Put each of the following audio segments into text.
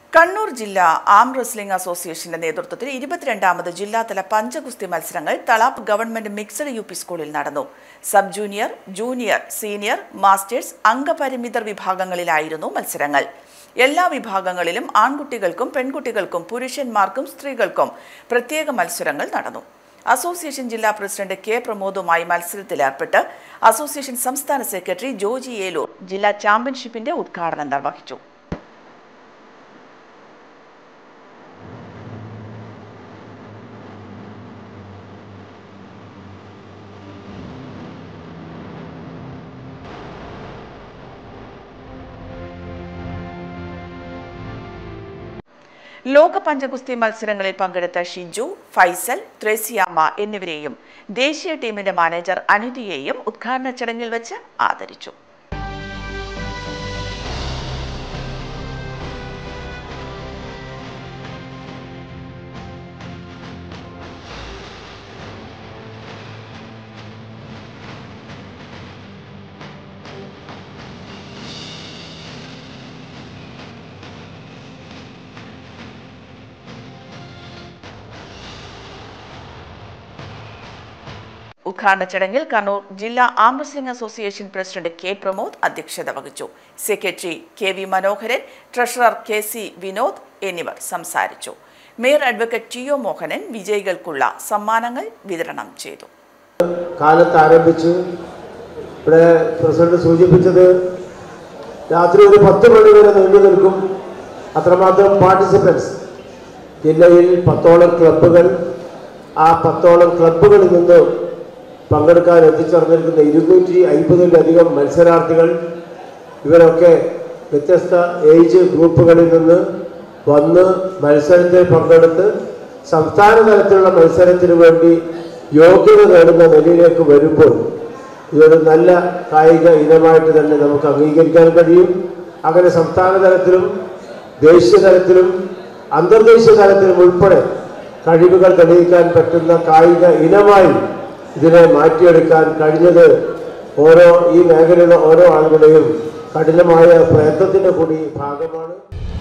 കണ്ണൂർ ജില്ലാ arm wrestling അസോസിയേഷന്റെ നേതൃത്വത്തിൽ ഇരുപത്തിരണ്ടാമത് ജില്ലാതല പഞ്ചഗുസ്തി മത്സരങ്ങൾ Thalap government mixed U P സ്കൂളിൽ നടന്നു sub junior junior senior masters അംഗപരിമിതർ വിഭാഗങ്ങളിലായിരുന്നു മത്സരങ്ങൾ എല്ലാ വിഭാഗങ്ങളിലും ആൺകുട്ടികൾക്കും പെൺകുട്ടികൾക്കും പുരുഷന്മാർക്കും സ്ത്രീകൾക്കും പ്രത്യേക മത്സരങ്ങൾ നടന്നു അസോസിയേഷൻ ജില്ലാ പ്രസിഡന്റ് കെ പ്രമോദുമായി മത്സരത്തിലേർപ്പെട്ട് അസോസിയേഷൻ സംസ്ഥാന സെക്രട്ടറി ജോജി ഏലൂർ ജില്ലാ ചാമ്പ്യൻഷിപ്പിന്റെ ഉദ്ഘാടനം നിർവഹിച്ചു ലോക പഞ്ചഗുസ്തി മത്സരങ്ങളിൽ പങ്കെടുത്ത ഷിജു ഫൈസൽ ത്രേസിയാമ്മ എന്നിവരെയും ദേശീയ ടീമിന്റെ മാനേജർ അനുദിയെയും ഉദ്ഘാടന ചടങ്ങിൽ വെച്ച് ആദരിച്ചു ഉദ്ഘാടന ചടങ്ങിൽ കണ്ണൂർ ജില്ലാ arm wrestling association president K Pramod അധ്യക്ഷത വഹിച്ചു secretary K V Manoharan treasurer K C Vinod എന്നിവർ സംസാരിച്ചു mayor advocate T O Mohanan വിജയികൾക്കുള്ള സമ്മാനങ്ങൾ വിതരണം ചെയ്തു കാലത്ത് ആരംഭിച്ച് ഇവിടെ പ്രസിഡന്റ് സൂചിപ്പിച്ചത് രാത്രി ഒരു പത്ത് മണി വരെ നീണ്ടു നിൽക്കും അത്രമാത്രം പാർട്ടിസിപ്പൻസ് ജില്ലയിൽ പത്തോളം ക്ലബ്ബുകൾ ആ പത്തോളം ക്ലബ്ബുകളിൽ നിന്ന് പങ്കെടുക്കാൻ എത്തിച്ചേർന്നിരിക്കുന്ന ഇരുന്നൂറ്റി അയ്പതിലധികം മത്സരാർത്ഥികൾ ഇവരൊക്കെ വ്യത്യസ്ത ഏജ് ഗ്രൂപ്പുകളിൽ നിന്ന് വന്ന് മത്സരത്തിൽ പങ്കെടുത്ത് സംസ്ഥാന തലത്തിലുള്ള മത്സരത്തിന് വേണ്ടി യോഗ്യത നേടുന്ന നിലയിലേക്ക് വരുമ്പോൾ ഇതൊരു നല്ല കായിക ഇനമായിട്ട് തന്നെ നമുക്ക് അംഗീകരിക്കാൻ കഴിയും അങ്ങനെ സംസ്ഥാന തലത്തിലും ദേശീയ തലത്തിലും അന്തർദേശീയ തലത്തിലും ഉൾപ്പെടെ കഴിവുകൾ തെളിയിക്കാൻ പറ്റുന്ന കായിക ഇനമായി ഇതിനെ മാറ്റിയെടുക്കാൻ കഴിഞ്ഞത് ഓരോ ഈ മേഖലയിലെ ഓരോ ആളുകളുടെയും കഠിനമായ പ്രയത്നത്തിന്റെ കൂടി ഭാഗമാണ്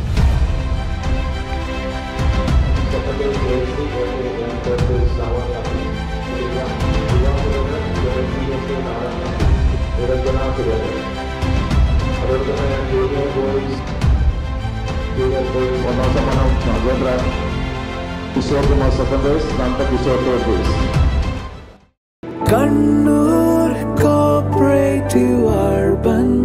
ഒന്നാം സമ്മാനം Nagendra Kishore Kumar second base Nanda Kishore third base Kannur cooperative urban